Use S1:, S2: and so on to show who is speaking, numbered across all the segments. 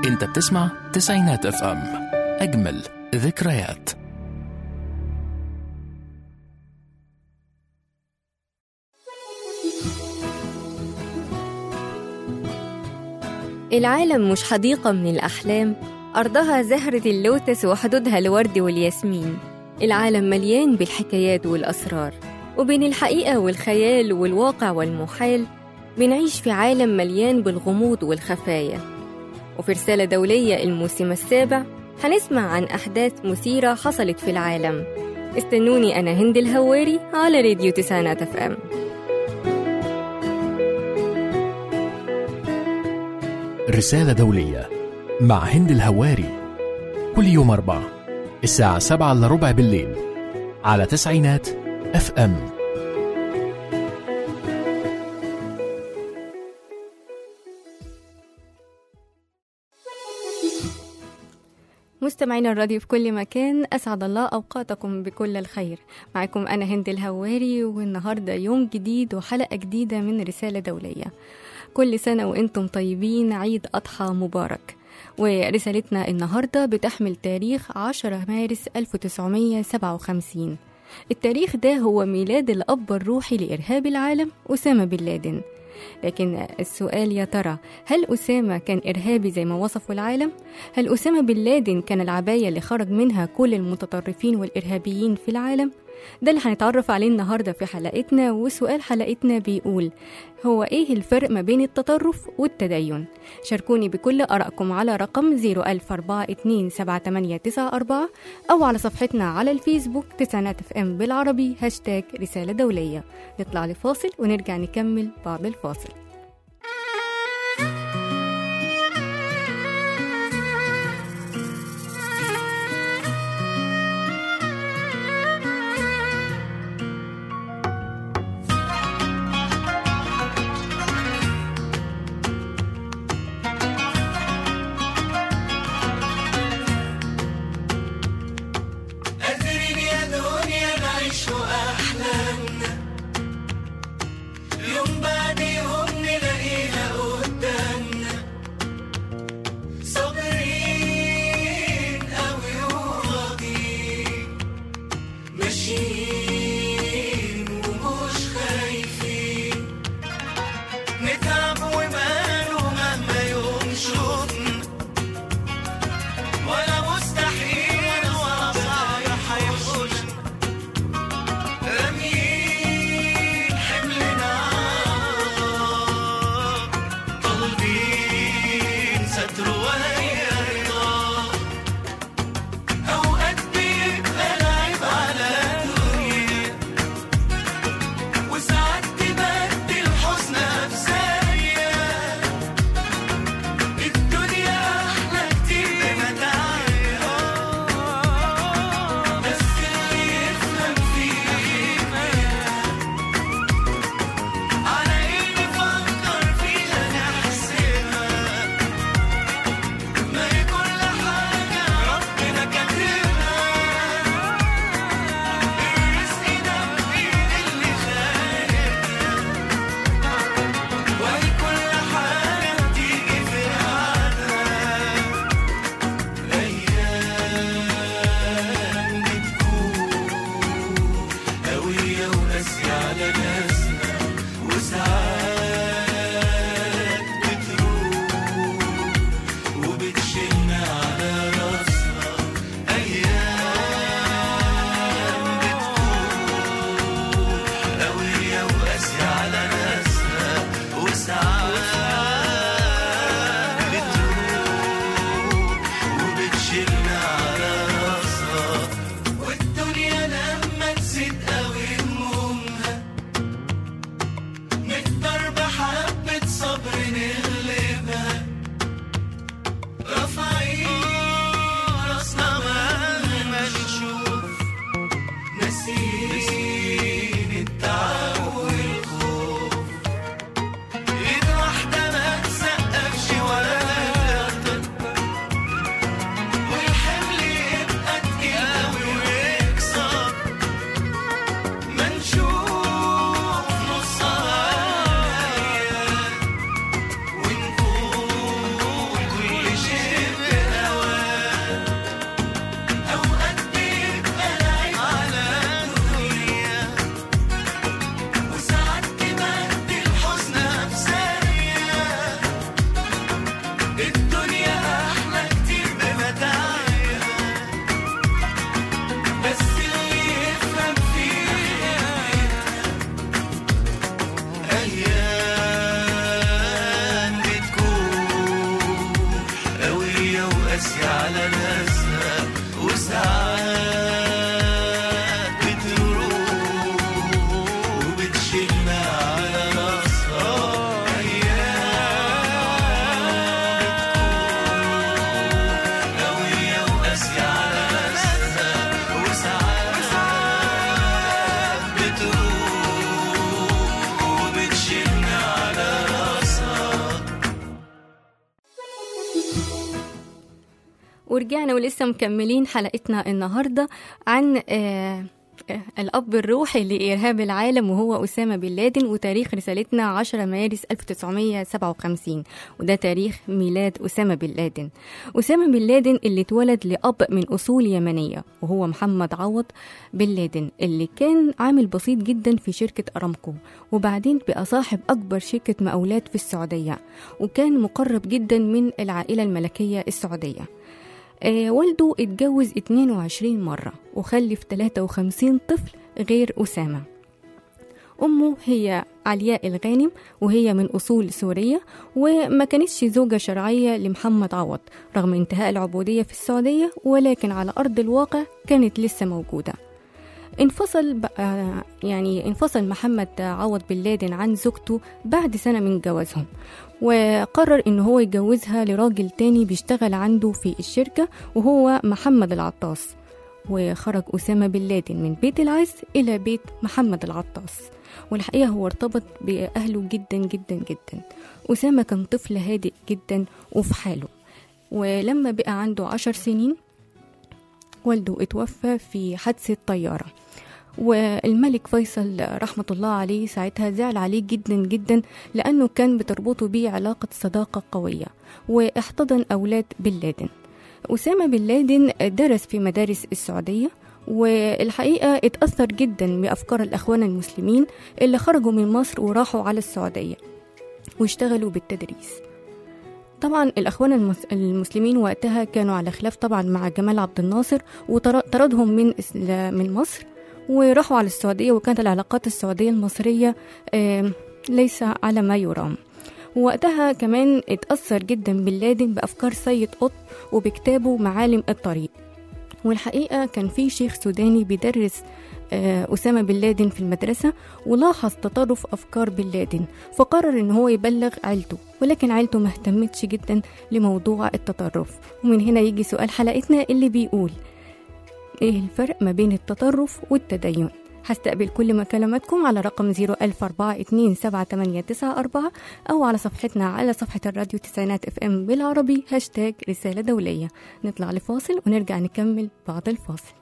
S1: انت بتسمع تسعينات اف ام اجمل ذكريات
S2: العالم مش حديقة من الأحلام أرضها زهرة اللوتس وحدودها الورد والياسمين العالم مليان بالحكايات والأسرار وبين الحقيقة والخيال والواقع والمحال بنعيش في عالم مليان بالغموض والخفايا وفي رسالة دولية الموسم السابع هنسمع عن أحداث مثيرة حصلت في العالم استنوني أنا هند الهواري على راديو تسعينات اف ام
S1: رسالة دولية مع هند الهواري كل يوم أربعة الساعة سبعة إلا ربع بالليل على تسعينات اف ام
S2: مستمعين الراديو في كل مكان أسعد الله أوقاتكم بكل الخير معكم أنا هند الهواري والنهاردة يوم جديد وحلقة جديدة من رسالة دولية كل سنة وإنتم طيبين عيد أضحى مبارك ورسالتنا النهاردة بتحمل تاريخ 10 مارس 1957 التاريخ ده هو ميلاد الأب الروحي لإرهاب العالم أسامة بن لادن لكن السؤال يا ترى هل أسامة كان إرهابي زي ما وصفه العالم؟ هل أسامة بن لادن كان العباية اللي خرج منها كل المتطرفين والإرهابيين في العالم؟ ده اللي هنتعرف عليه النهاردة في حلقتنا وسؤال حلقتنا بيقول هو إيه الفرق ما بين التطرف والتدين؟ شاركوني بكل آرائكم على رقم 010427894 أو على صفحتنا على الفيسبوك تسعينات اف ام بالعربي هاشتاج رسالة دولية نطلع لفاصل ونرجع نكمل بعد الفاصل
S3: قادرين يا دنيا نعيش أحلامنا يوم بعد يوم نلاقيها قدامنا صابرين أوي وراضيين ماشيين ومش خايفين نتعب وماله مهما يوم شوطنا ولا مستحيل ولا صعب هيخش راميين حملنا طالبين ستر وهي رضا أوقات بيبقى العيب على الدنيا وساعات تبدل حزن أفسانية الدنيا أحلى كتير بمتاعها بس اللي يفهم فيها على إيه نفكر فيها نحسبها
S2: ورجعنا ولسه مكملين حلقتنا النهاردة عن آه آه، الأب الروحي لإرهاب العالم وهو أسامة بن لادن وتاريخ رسالتنا 10 مارس 1957 وده تاريخ ميلاد أسامة بن لادن أسامة بن لادن اللي اتولد لأب من أصول يمنية وهو محمد عوض بن لادن اللي كان عامل بسيط جدا في شركة أرامكو وبعدين بقى صاحب أكبر شركة مقاولات في السعودية وكان مقرب جدا من العائلة الملكية السعودية آه، والده اتجوز 22 مرة وخلف 53 طفل غير أسامة أمه هي علياء الغانم وهي من أصول سورية وما كانتش زوجة شرعية لمحمد عوض رغم انتهاء العبودية في السعودية ولكن على أرض الواقع كانت لسه موجودة انفصل بقى يعني انفصل محمد عوض بن لادن عن زوجته بعد سنة من جوازهم وقرر ان هو يجوزها لراجل تاني بيشتغل عنده في الشركة وهو محمد العطاس وخرج أسامة بن لادن من بيت العز إلى بيت محمد العطاس والحقيقة هو ارتبط بأهله جدا جدا جدا أسامة كان طفل هادئ جدا وفي حاله ولما بقى عنده عشر سنين والده اتوفى في حادثة طيارة والملك فيصل رحمة الله عليه ساعتها زعل عليه جدا جدا لأنه كان بتربطه بيه علاقة صداقة قوية واحتضن أولاد بن لادن أسامة بن لادن درس في مدارس السعودية والحقيقة اتأثر جدا بأفكار الأخوان المسلمين اللي خرجوا من مصر وراحوا على السعودية واشتغلوا بالتدريس طبعا الأخوان المس- المسلمين وقتها كانوا على خلاف طبعا مع جمال عبد الناصر وطردهم من إس- من مصر وراحوا على السعودية وكانت العلاقات السعودية المصرية آم، ليس على ما يرام ووقتها كمان اتأثر جدا بن لادن بأفكار سيد قطب وبكتابه معالم الطريق والحقيقة كان في شيخ سوداني بيدرس آه، أسامة بن لادن في المدرسة ولاحظ تطرف أفكار بن لادن فقرر إن هو يبلغ عيلته ولكن عيلته ما اهتمتش جدا لموضوع التطرف ومن هنا يجي سؤال حلقتنا اللي بيقول إيه الفرق ما بين التطرف والتدين هستقبل كل مكالماتكم على رقم 010427894 أو على صفحتنا على صفحة الراديو تسعينات اف ام بالعربي هاشتاج رسالة دولية نطلع لفاصل ونرجع نكمل بعد الفاصل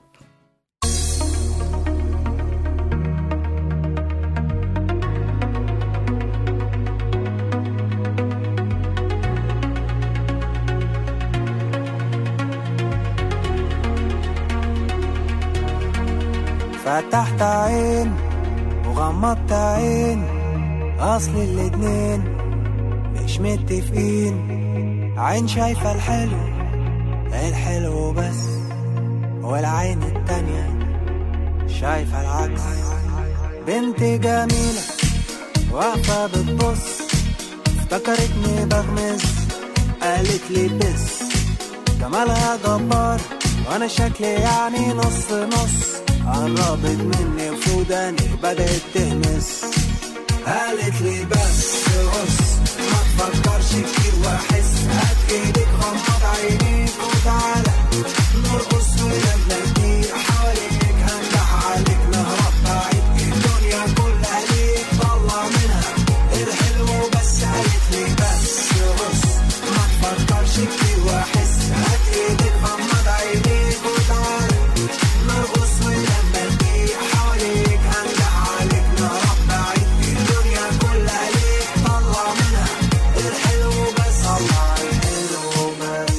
S4: فتحت عين وغمضت عين اصل الاتنين مش متفقين عين شايفة الحلو الحلو بس والعين التانية شايفة العكس بنت جميلة واقفة بتبص افتكرتني بغمز قالت لي بس جمالها جبار وانا شكلي يعني نص نص قربت مني وفوداني بدأت تهمس قالت لي بس بص ما تفكرش كتير واحس هات ايدك غمض عينيك وتعالى نرقص ولما كتير حواليك هنجح عليك نهرب بعيد الدنيا كلها ليك طلع منها الحلو بس قالت لي بس بص ما تفكرش كتير واحس هات ايدك غمض عينيك وتعالى نرقص ولما تضيق حواليك هنجح عليك نهرب بعيد الدنيا كلها ليك طلع منها الحلو بس طلع الحلو بس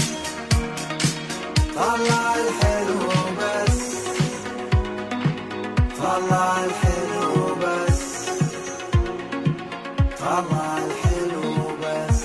S4: طلع الحلو بس طلع الحلو بس طلع الحلو بس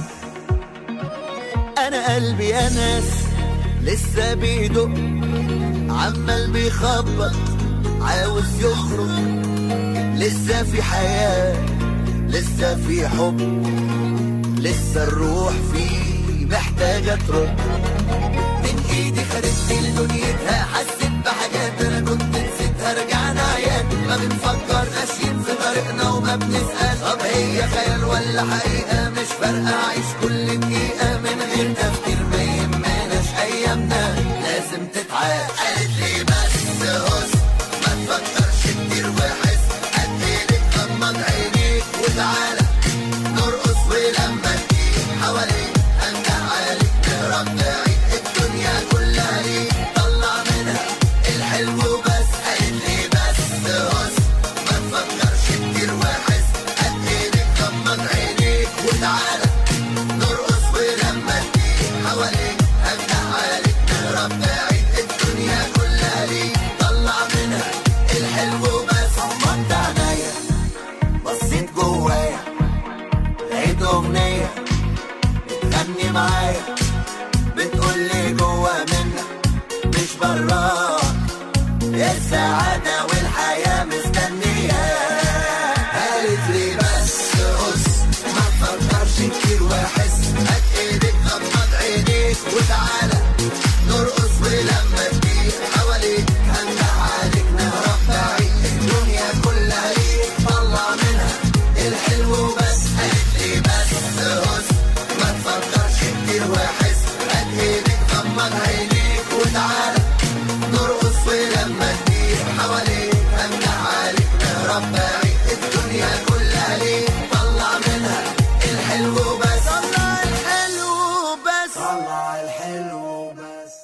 S5: انا قلبي يا ناس لسه بيدق عمال بيخبط عاوز يخرج لسه في حياة لسه في حب لسه الروح فيه محتاجة ترد من ايدي خدتني لدنيتها حسيت بحاجات انا كنت نسيتها رجعنا عيان ما بنفكر ماشيين في طريقنا وما بنسأل طب هي خيال ولا حقيقة مش فارقة عيش كل دقيقة من غير تفكير ما يهمناش ايامنا لازم تتعاد قالت لي بس هس ما تفكرش كتير وحس قد ايدك غمض عينيك وتعالى نرقص ولما تجيب حواليك هنجح عليك نهرب بعيد أغنية بتغني معايا بتقول لي جوا منك مش براك السعادة والحياة مستنية قالت لي بس قص ما تفكرش كتير واحس هات ايدك غمض عينيك وتعالى نرقص ولما تجيب حواليك هنده عليك نهرب بعيد الدنيا كلها ليك طلع منها الحلو بس قالت لي بس قص ما تفكرش كتير واحس هات ايدك غمض عينيك وتعالى نرقص ولما تجيب حواليك هنده عليك نهرب بعيد الدنيا كلها ليك طلع منها الحلو بس طلع الحلو بس
S4: طلع الحلو بس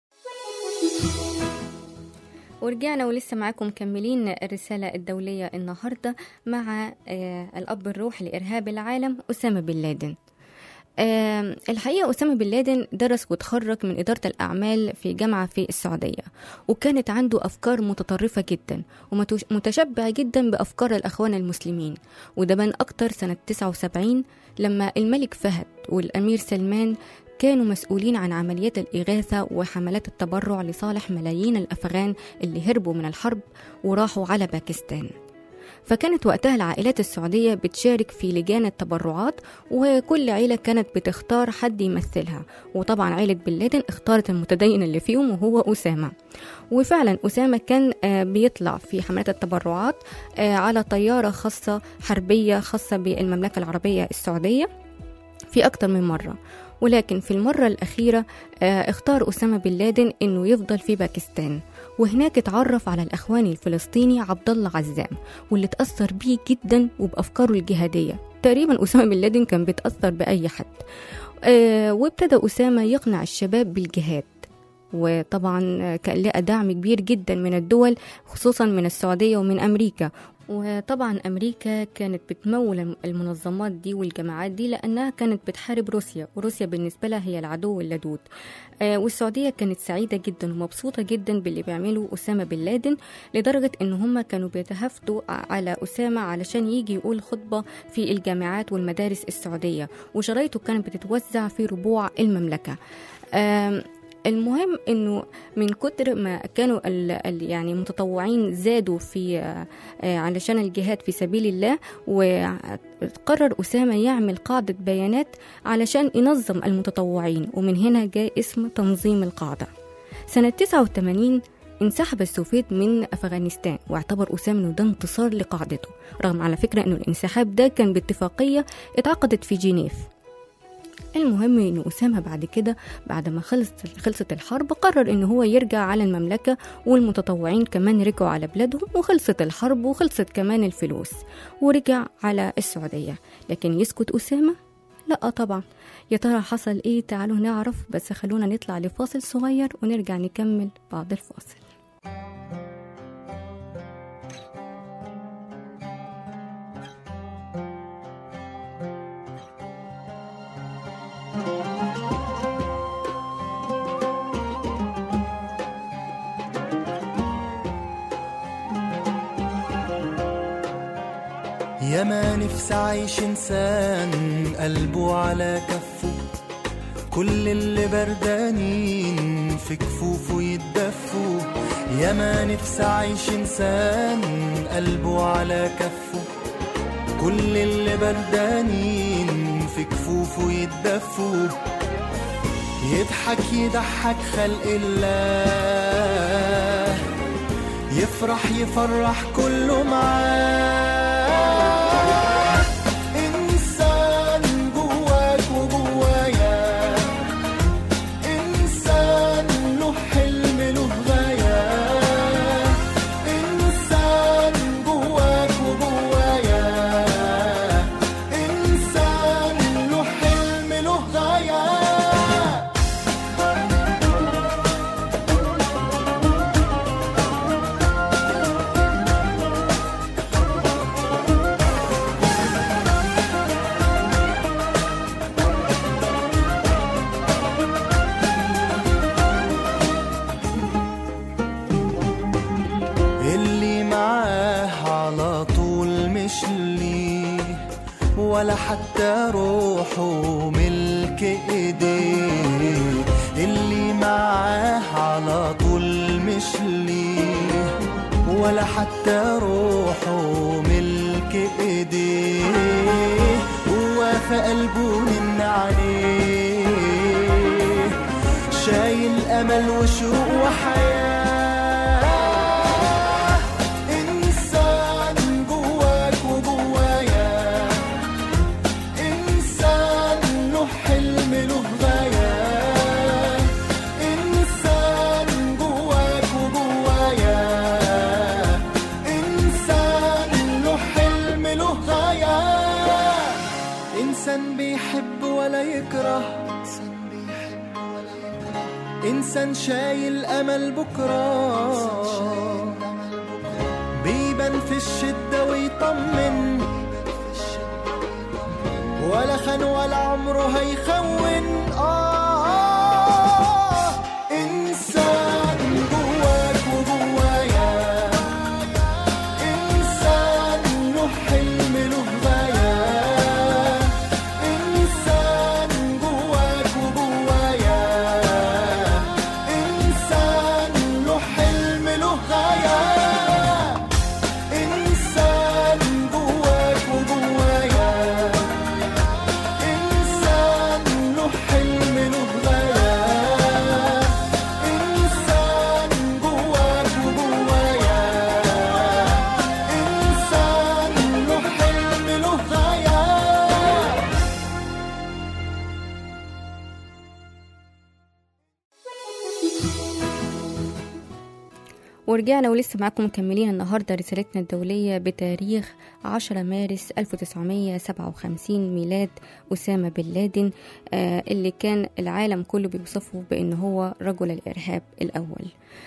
S2: ورجعنا ولسه معاكم مكملين الرسالة الدولية النهاردة مع آه، الأب الروحي لإرهاب العالم أسامة بن لادن آه، الحقيقة أسامة بن لادن درس وتخرج من إدارة الأعمال في جامعة في السعودية وكانت عنده أفكار متطرفة جدا ومتشبع جدا بأفكار الأخوان المسلمين وده بان أكتر سنة 79 لما الملك فهد والأمير سلمان كانوا مسؤولين عن عمليات الإغاثة وحملات التبرع لصالح ملايين الأفغان اللي هربوا من الحرب وراحوا على باكستان فكانت وقتها العائلات السعودية بتشارك في لجان التبرعات وكل عيلة كانت بتختار حد يمثلها وطبعا عيلة بن لادن اختارت المتدين اللي فيهم وهو أسامة وفعلا أسامة كان آه، بيطلع في حملات التبرعات آه، على طيارة خاصة حربية خاصة بالمملكة العربية السعودية في أكتر من مرة ولكن في المرة الأخيرة آه، اختار أسامة بن لادن إنه يفضل في باكستان وهناك اتعرف على الأخواني الفلسطيني عبد الله عزام واللي اتأثر بيه جدا وبأفكاره الجهادية تقريبا أسامة بن لادن كان بيتأثر بأي حد آه، وابتدى أسامة يقنع الشباب بالجهاد وطبعا كان لقى دعم كبير جدا من الدول خصوصا من السعودية ومن أمريكا وطبعا أمريكا كانت بتمول المنظمات دي والجماعات دي لأنها كانت بتحارب روسيا وروسيا بالنسبة لها هي العدو اللدود آه، والسعودية كانت سعيدة جدا ومبسوطة جدا باللي بيعمله أسامة بن لادن لدرجة إن هم كانوا بيتهافتوا على أسامة علشان يجي يقول خطبة في الجامعات والمدارس السعودية وشرايطه كانت بتتوزع في ربوع المملكة آم، المهم انه من كتر ما كانوا ال ال يعني متطوعين زادوا في آه، آه، علشان الجهاد في سبيل الله وقرر أسامة يعمل قاعدة بيانات علشان ينظم المتطوعين ومن هنا جاء اسم تنظيم القاعدة سنة 89 انسحب السوفيت من أفغانستان واعتبر أسامة إنه ده انتصار لقاعدته رغم على فكرة إنه الانسحاب ده كان باتفاقية اتعقدت في جنيف المهم ان اسامه بعد كده بعد ما خلصت خلصت الحرب قرر ان هو يرجع على المملكه والمتطوعين كمان رجعوا على بلادهم وخلصت الحرب وخلصت كمان الفلوس ورجع على السعوديه لكن يسكت اسامه لا طبعا يا ترى حصل ايه تعالوا نعرف بس خلونا نطلع لفاصل صغير ونرجع نكمل بعد الفاصل
S3: يا ما نفسي عايش انسان قلبه على كفه كل اللي بردانين في كفوفه يتدفوا يا ما نفسي عايش انسان قلبه على كفه كل اللي بردانين في كفوفه يتدفوا يضحك يضحك خلق الله يفرح يفرح كله معاه إنسان جواك وجوايا إنسان له حلم له غاية إنسان جواك وجوايا إنسان له حلم له غاية ولا حتى روحه ملك ايديه اللي معاه على طول مش ليه ولا حتى روحه ملك ايديه هو في قلبه من عليه شايل امل وشوق وحياه انسان جواك وجوايا انسان له حلم له غايه انسان جواك وجوايا انسان له حلم له غايه انسان بيحب ولا يكره انسان بيحب ولا يكره انسان شايل امل بكره بيبان في الشده ويطمن ولا خان ولا عمره هيخون آه إنسان جواك وجوايا إنسان له حلم له غاية إنسان جواك وجوايا إنسان له حلم له غاية إنسان جواك وجوايا إنسان له حلم له غاية إنسان جواك وجوايا إنسان له حلم له غاية
S2: ورجعنا ولسه معاكم مكملين النهارده رسالتنا الدولية بتاريخ 10 مارس 1957 ميلاد أسامة بن لادن آه اللي كان العالم كله بيوصفه بأن هو رجل الإرهاب الأول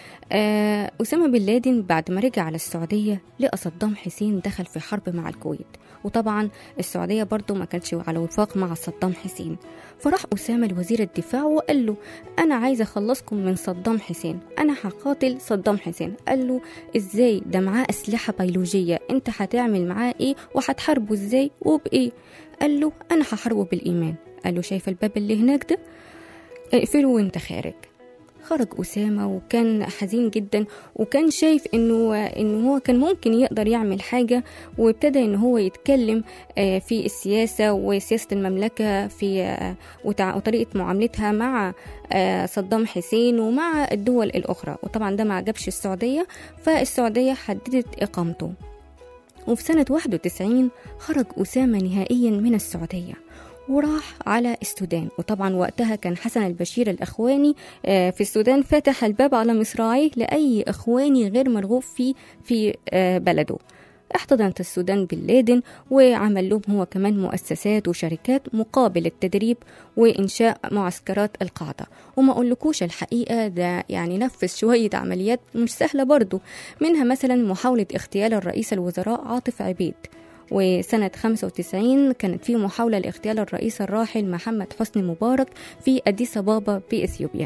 S2: آه أسامة بن لادن بعد ما رجع على السعودية لقى صدام حسين دخل في حرب مع الكويت وطبعا السعودية برضو ما كانتش على وفاق مع صدام حسين فراح أسامة لوزير الدفاع وقال له أنا عايز أخلصكم من صدام حسين أنا هقاتل صدام حسين قال له إزاي ده معاه أسلحة بيولوجية أنت هتعمل معاه إيه وهتحاربه إزاي وبإيه قال له أنا هحاربه بالإيمان قال له شايف الباب اللي هناك ده اقفله وانت خارج خرج أسامة وكان حزين جدا وكان شايف إنه إنه هو كان ممكن يقدر يعمل حاجة وابتدى إن هو يتكلم آه، في السياسة وسياسة المملكة في آه، وتع- وطريقة معاملتها مع آه، صدام حسين ومع الدول الأخرى وطبعا ده ما عجبش السعودية فالسعودية حددت إقامته وفي سنة 91 خرج أسامة نهائيا من السعودية وراح على السودان وطبعا وقتها كان حسن البشير الإخواني آه، في السودان فتح الباب على مصراعيه لأي إخواني غير مرغوب فيه في آه، بلده احتضنت السودان بن لادن وعمل لهم هو كمان مؤسسات وشركات مقابل التدريب وإنشاء معسكرات القاعدة وما أقولكوش الحقيقة ده يعني نفذ شوية عمليات مش سهلة برضو منها مثلا محاولة اغتيال الرئيس الوزراء عاطف عبيد وسنة 95 كانت في محاولة لاغتيال الرئيس الراحل محمد حسني مبارك في أديس أبابا بإثيوبيا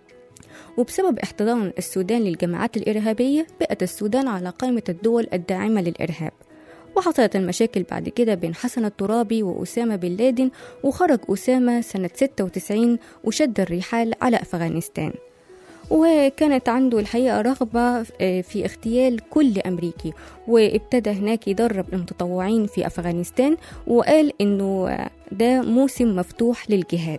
S2: وبسبب احتضان السودان للجماعات الإرهابية بقت السودان على قائمة الدول الداعمة للإرهاب وحصلت المشاكل بعد كده بين حسن الترابي وأسامة بن لادن وخرج أسامة سنة 96 وشد الرحال على أفغانستان وكانت عنده الحقيقة رغبة آه، في اغتيال كل أمريكي وابتدى هناك يدرب المتطوعين في أفغانستان وقال إنه آه، ده موسم مفتوح للجهاد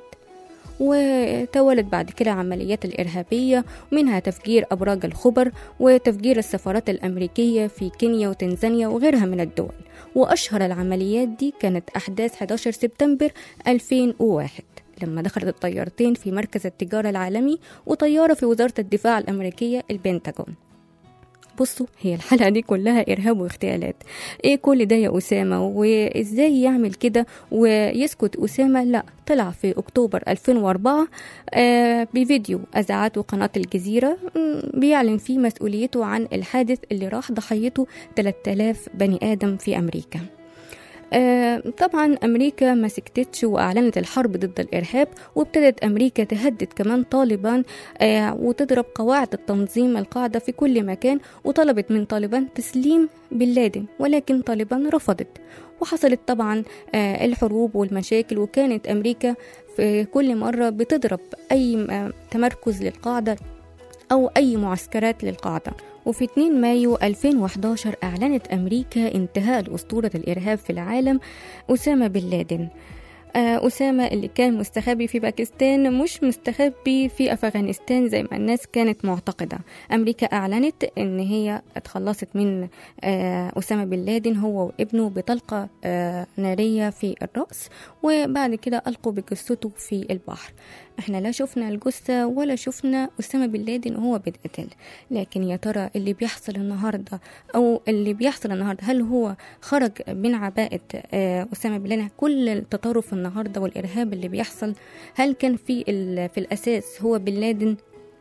S2: وتولد بعد كده عمليات الإرهابية منها تفجير أبراج الخبر وتفجير السفارات الأمريكية في كينيا وتنزانيا وغيرها من الدول وأشهر العمليات دي كانت أحداث 11 سبتمبر 2001 لما دخلت الطيارتين في مركز التجارة العالمي وطيارة في وزارة الدفاع الأمريكية البنتاجون بصوا هي الحلقة دي كلها إرهاب واغتيالات إيه كل ده يا أسامة وإزاي يعمل كده ويسكت أسامة لا طلع في أكتوبر 2004 آه بفيديو أذاعته قناة الجزيرة م، بيعلن فيه مسؤوليته عن الحادث اللي راح ضحيته 3000 بني آدم في أمريكا آه، طبعا أمريكا ما سكتتش وأعلنت الحرب ضد الإرهاب وابتدت أمريكا تهدد كمان طالبان آه، وتضرب قواعد التنظيم القاعدة في كل مكان وطلبت من طالبان تسليم بن لادن ولكن طالبان رفضت وحصلت طبعا آه، الحروب والمشاكل وكانت أمريكا في كل مرة بتضرب أي آه، تمركز للقاعدة أو أي معسكرات للقاعدة وفي 2 مايو 2011 أعلنت أمريكا انتهاء لأسطورة الإرهاب في العالم أسامة بن لادن آه، أسامة اللي كان مستخبي في باكستان مش مستخبي في أفغانستان زي ما الناس كانت معتقدة أمريكا أعلنت إن هي اتخلصت من آه، أسامة بن لادن هو وابنه بطلقة آه، نارية في الرأس وبعد كده ألقوا بجثته في البحر احنا لا شفنا الجثة ولا شفنا أسامة بن لادن وهو بيتقتل لكن يا ترى اللي بيحصل النهاردة أو اللي بيحصل النهاردة هل هو خرج من عباءة آه، أسامة بن لادن كل التطرف النهاردة والإرهاب اللي بيحصل هل كان في ال- في الأساس هو بن لادن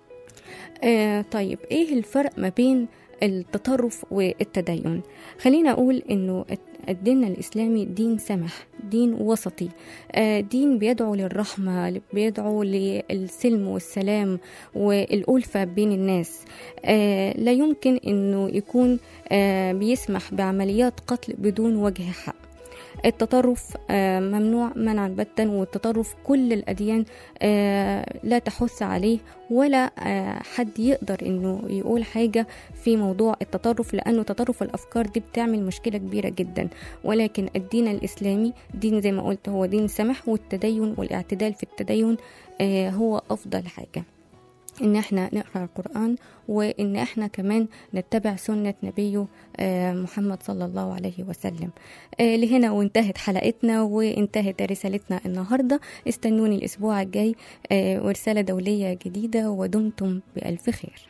S2: آه طيب ايه الفرق ما بين التطرف والتدين خلينا اقول انه الدين الاسلامي دين سمح دين وسطي آه دين بيدعو للرحمه بيدعو للسلم والسلام والالفه بين الناس آه لا يمكن انه يكون آه بيسمح بعمليات قتل بدون وجه حق التطرف آه، ممنوع منعا باتا والتطرف كل الأديان آه، لا تحث عليه ولا آه، حد يقدر انه يقول حاجة في موضوع التطرف لأنه تطرف الأفكار دي بتعمل مشكلة كبيرة جدا ولكن الدين الإسلامي دين زي ما قلت هو دين سمح والتدين والاعتدال في التدين آه، هو أفضل حاجة ان احنا نقرا القران وان احنا كمان نتبع سنه نبيه آه، محمد صلى الله عليه وسلم آه، لهنا وانتهت حلقتنا وانتهت رسالتنا النهارده استنوني الاسبوع الجاي آه، ورساله دوليه جديده ودمتم بالف خير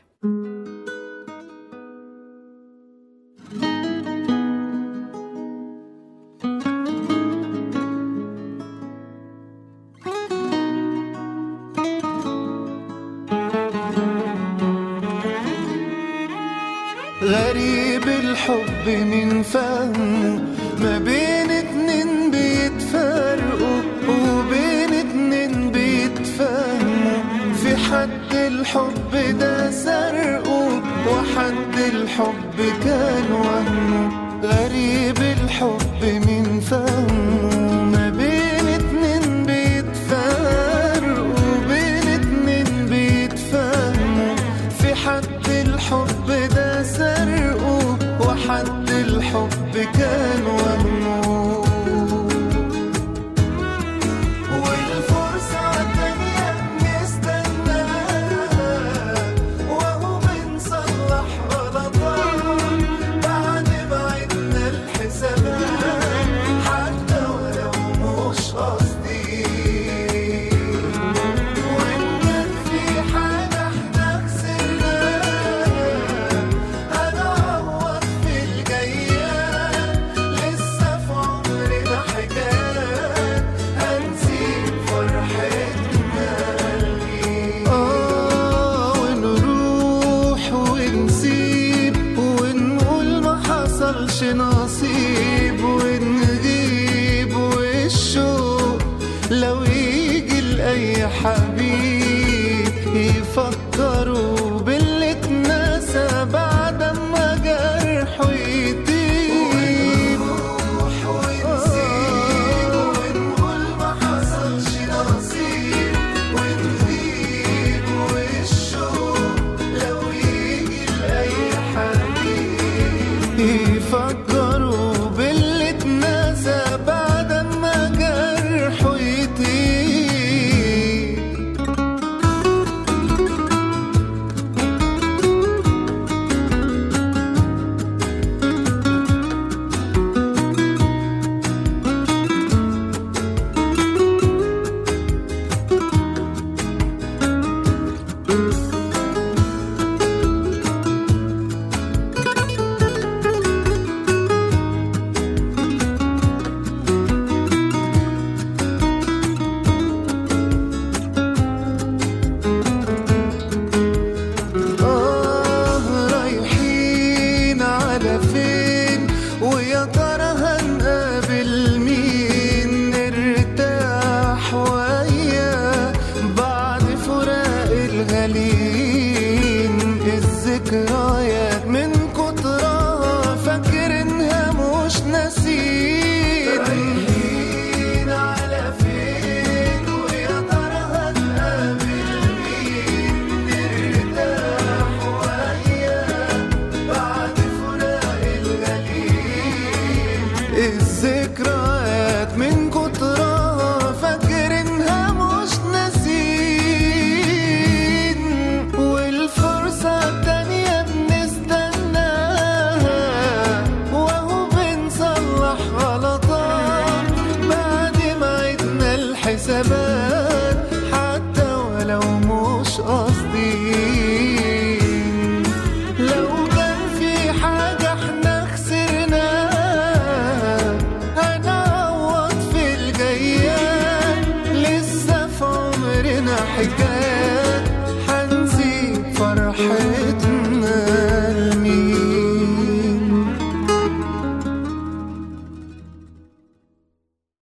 S3: غريب الحب من فهمه ما بين اتنين بيتفرقوا وبين اتنين بيتفهموا في حد الحب ده سرقه وحد الحب كان وهمه غريب الحب من فهمه ما بين اتنين بيتفرقوا وبين اتنين بيتفهموا في حد الحب ده سرقه وحد الحب كان وهمه والفرصة التانية بنستناها وهو بنصلح غلطات بعد ما عدنا الحسابات حتى ولو مش قصدي وإن كان في حاجة احنا خسرناها هنعوض في الجايات لسه في عمرنا حكايات هنسيب فرحتنا ليه آه ونروح ونسيب ونقول ما حصلش نصيب ونغيب والشوق لو يجي لأي حبيب يفكروا باللي اتنسى بعد ما جرحه يطيب ونروح ونسيب ونقول ما حصلش نصيب ونغيب والشوق لو يجي لأي حبيب يفكروا باللي اتنسى بعد ما جرحه يطيب الذكريات من كترها فاكرينها مش ناسين رايحين على فين ويا ترى هنقابل مين نرتاح وأيام بعد فراق الغليل الذكريات من كترها فاكرينها مش ناسين والفرصة التانية بنستناها وهو بنصلح غلطات بعد ما عدنا الحسابات